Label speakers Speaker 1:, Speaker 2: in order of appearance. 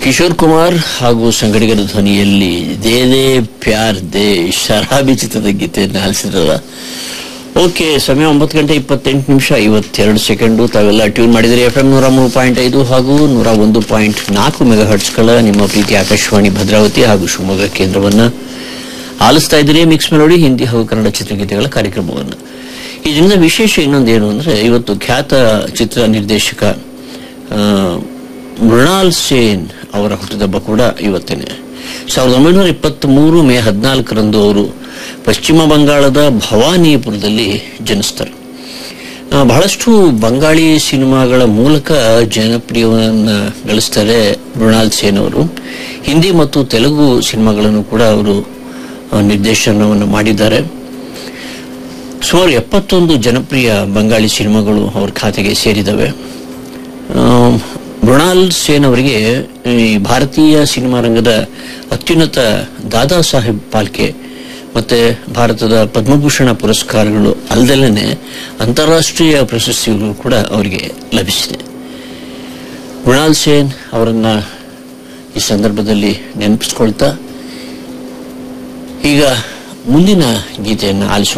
Speaker 1: ಕಿಶೋರ್ ಕುಮಾರ್ ಹಾಗೂ ಸಂಗಡಿಗರ ಧ್ವನಿಯಲ್ಲಿ ದೇ ದೇ ಪ್ಯಾರ್ ದೇ ಶರಾಬಿ ಚಿತ್ರದ ಗೀತೆಯನ್ನು ಆಲಿಸಿದ್ರಲ್ಲ ಓಕೆ ಸಮಯ ಒಂಬತ್ತು ಗಂಟೆ ಇಪ್ಪತ್ತೆಂಟು ನಿಮಿಷ ಐವತ್ತೆರಡು ಸೆಕೆಂಡು ತಾವೆಲ್ಲ ಟ್ಯೂನ್ ಮಾಡಿದರೆ ಎಫ್ ಎಂ ನೂರ ಮೂರು ಪಾಯಿಂಟ್ ಐದು ಹಾಗೂ ನೂರ ಒಂದು ಪಾಯಿಂಟ್ ನಾಲ್ಕು ಮೆಗಾ ಹರ್ಟ್ಸ್ಗಳ ನಿಮ್ಮ ಪ್ರೀತಿ ಆಕಾಶವಾಣಿ ಭದ್ರಾವತಿ ಹಾಗೂ ಶಿವಮೊಗ್ಗ ಕೇಂದ್ರವನ್ನ ಆಲಿಸ್ತಾ ಇದ್ದೀರಿ ಮಿಕ್ಸ್ ಮೆಲೋಡಿ ಹಿಂದಿ ಹಾಗೂ ಕನ್ನಡ ಚಿತ್ರಗೀತೆಗಳ ಕಾರ್ಯಕ್ರಮವನ್ನು ಈ ದಿನದ ವಿಶೇಷ ಇನ್ನೊಂದೇನು ಅಂದ್ರೆ ಇವತ್ತು ಖ್ಯಾತ ಚಿತ್ರ ನಿರ್ದೇಶಕ ಆ, ಮೃಣಾಲ್ ಸೇನ್ ಅವರ ಹುಟ್ಟುಹಬ್ಬ ಕೂಡ ಇವತ್ತೇನೆ ಸಾವಿರದ ಒಂಬೈನೂರ ಇಪ್ಪತ್ತ್ ಮೂರು ಮೇ ಹದಿನಾಲ್ಕರಂದು ಅವರು ಪಶ್ಚಿಮ ಬಂಗಾಳದ ಭವಾನಿಪುರದಲ್ಲಿ ಜನಿಸ್ತಾರೆ ಆ, ಬಹಳಷ್ಟು ಬಂಗಾಳಿ ಸಿನಿಮಾಗಳ ಮೂಲಕ ಜನಪ್ರಿಯವನ್ನ ಗಳಿಸ್ತಾರೆ ಮೃಣಾಲ್ ಸೇನ್ ಅವರು ಹಿಂದಿ ಮತ್ತು ತೆಲುಗು ಸಿನಿಮಾಗಳನ್ನು ಕೂಡ ಅವರು ಆ, ನಿರ್ದೇಶನವನ್ನು ಮಾಡಿದ್ದಾರೆ ಸುಮಾರು ಎಪ್ಪತ್ತೊಂದು ಜನಪ್ರಿಯ ಬಂಗಾಳಿ ಸಿನಿಮಾಗಳು ಅವ್ರ ಖಾತೆಗೆ ಸೇರಿದವೆ ಆ, ಮೃಣಾಲ್ ಸೇನ್ ಅವರಿಗೆ ಈ ಭಾರತೀಯ ಸಿನಿಮಾ ರಂಗದ ಅತ್ಯುನ್ನತ ದಾದಾ ಸಾಹೇಬ್ ಪಾಲ್ಕೆ ಮತ್ತೆ ಭಾರತದ ಪದ್ಮಭೂಷಣ ಪುರಸ್ಕಾರಗಳು ಅಲ್ಲದಲ್ಲೇ ಅಂತಾರಾಷ್ಟ್ರೀಯ ಪ್ರಶಸ್ತಿಗಳು ಕೂಡ ಅವರಿಗೆ ಲಭಿಸಿದೆ ಮೃಣಾಲ್ ಸೇನ್ ಅವರನ್ನ ಈ ಸಂದರ್ಭದಲ್ಲಿ ನೆನಪಿಸ್ಕೊಳ್ತಾ ಈಗ ಮುಂದಿನ ಗೀತೆಯನ್ನು ಆಲಿಸೋಣ